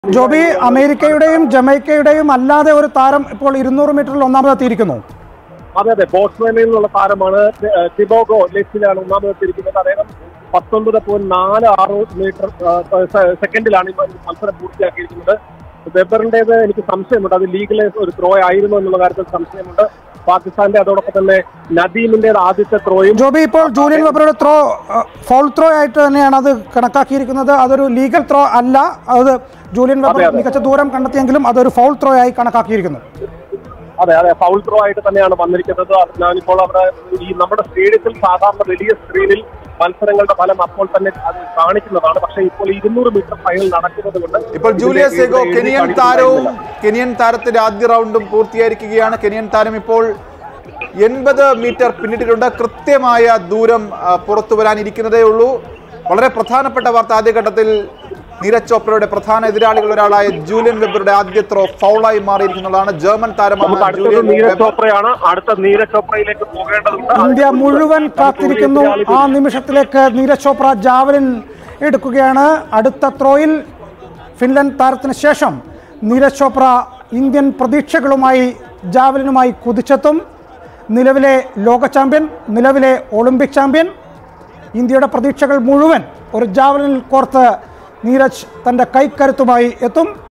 ജോബി അമേരിക്കയുടെയും ജമൈക്കയുടെയും അല്ലാതെ ഒരു താരം ഇപ്പോൾ ഇരുന്നൂറ് മീറ്ററിൽ ഒന്നാമതെത്തിയിരിക്കുന്നു അതെ അതെ ബോട്ട്സ്വാനയിൽ നിന്നുള്ള താരമാണ് ടി- ടിബോഗോ ലെസിലാണ് ഒന്നാമതെത്തിയിരിക്കുന്നത് അദ്ദേഹം പത്തൊൻപത് പോയിന്റ് നാല് ആറ് മീറ്റർ ആ, സെ- സെക്കൻഡിലാണ് ഈ മത്സരം പൂർത്തിയാക്കിയിരിക്കുന്നത് വെബറിന്റേത് എനിക്ക് സംശയമുണ്ട് അത് ലീഗലെ ഒരു ത്രോ ആയിരുന്നു എന്നുള്ള കാര്യത്തിൽ സംശയമുണ്ട് പാകിസ്ഥാന്റെ അതോടൊപ്പം തന്നെ നദീമിന്റേത് ആദ്യത്തെ ത്രോയും ജോബി ഇപ്പോൾ ജൂലിയൻ വെബറുടെ ത്രോ ഫൗൾ ത്രോ ആയിട്ട് തന്നെയാണ് അത് കണക്കാക്കിയിരിക്കുന്നത് അതൊരു ലീഗൽ ത്രോ അല്ല അത് ജൂലിയൻ വെബർ അതെ, അതെ. മികച്ച ദൂരം കണ്ടെത്തിയെങ്കിലും അതൊരു ഫൗൾ ത്രോ ആയി കണക്കാക്കിയിരിക്കുന്നു അതെ അതെ ഫൗൾ ത്രോ ആയിട്ട് തന്നെയാണ് വന്നിരിക്കുന്നത് അത് ഞാനിപ്പോൾ അവിടെ ഈ നമ്മുടെ സ്റ്റേഡിയത്തിൽ സാധാരണ വലിയ സ്ക്രീനിൽ മത്സരങ്ങളുടെ ഫലം അപ്പോൾ തന്നെ അത് കാണിക്കുന്നതാണ് പക്ഷേ ഇപ്പോൾ ഇരുന്നൂറ് മീറ്റർ ഫൈനൽ നടക്കുന്നത് കൊണ്ട് ഇപ്പോൾ ജൂലിയസ് ഇതിന്റെ സെഗോ എഴുതി കെനിയൻ കാണിക്കുന്നില്ല. താരവും കെനിയൻ താരത്തിന്റെ ആദ്യ റൗണ്ടും പൂർത്തിയായിരിക്കുകയാണ് കെനിയൻ താരം ഇപ്പോൾ എൺപത് മീറ്റർ പിന്നിട്ടിട്ടുണ്ട് കൃത്യമായ ദൂരം ആ, പുറത്തു വരാനിരിക്കുന്നതേ ഉള്ളൂ വളരെ പ്രധാനപ്പെട്ട വാർത്ത ആദ്യഘട്ടത്തിൽ നീരജ് ചോപ്രയുടെ പ്രധാന എതിരാളികൾ ഒരാളായ ജൂലിയൻ വെബറുടെ ആദ്യ ത്രോ ഫൗളായി മാറിയിരിക്കുന്നതാണ് ജർമ്മൻ നമുക്ക് താരമാണ് അടുത്തത് ജൂലിയൻ നീരജ് വെബർ ചോപ്രയാണ് അടുത്ത നീരജ് ചോപ്രയിലേക്ക് പോകേണ്ടതുണ്ട് ഇന്ത്യ മുഴുവൻ കാത്തിരിക്കുന്നു ആ നിമിഷത്തിലേക്ക് നീരജ് ചോപ്ര ജാവലിൻ എടുക്കുകയാണ് അടുത്ത ത്രോയിൽ ഫിൻലൻഡ് താരത്തിന് ശേഷം നീരജ് ചോപ്ര ഇന്ത്യൻ പ്രതീക്ഷകളുമായി ജാവലിനുമായി കുതിച്ചെത്തും നിലവിലെ ലോക ചാമ്പ്യൻ നിലവിലെ ഒളിമ്പിക് ചാമ്പ്യൻ ഇന്ത്യയുടെ പ്രതീക്ഷകൾ മുഴുവൻ ഒരു ജാവലിനിൽ കോർത്ത് നീരജ് തൻ്റെ കൈക്കരുത്തുമായി എത്തും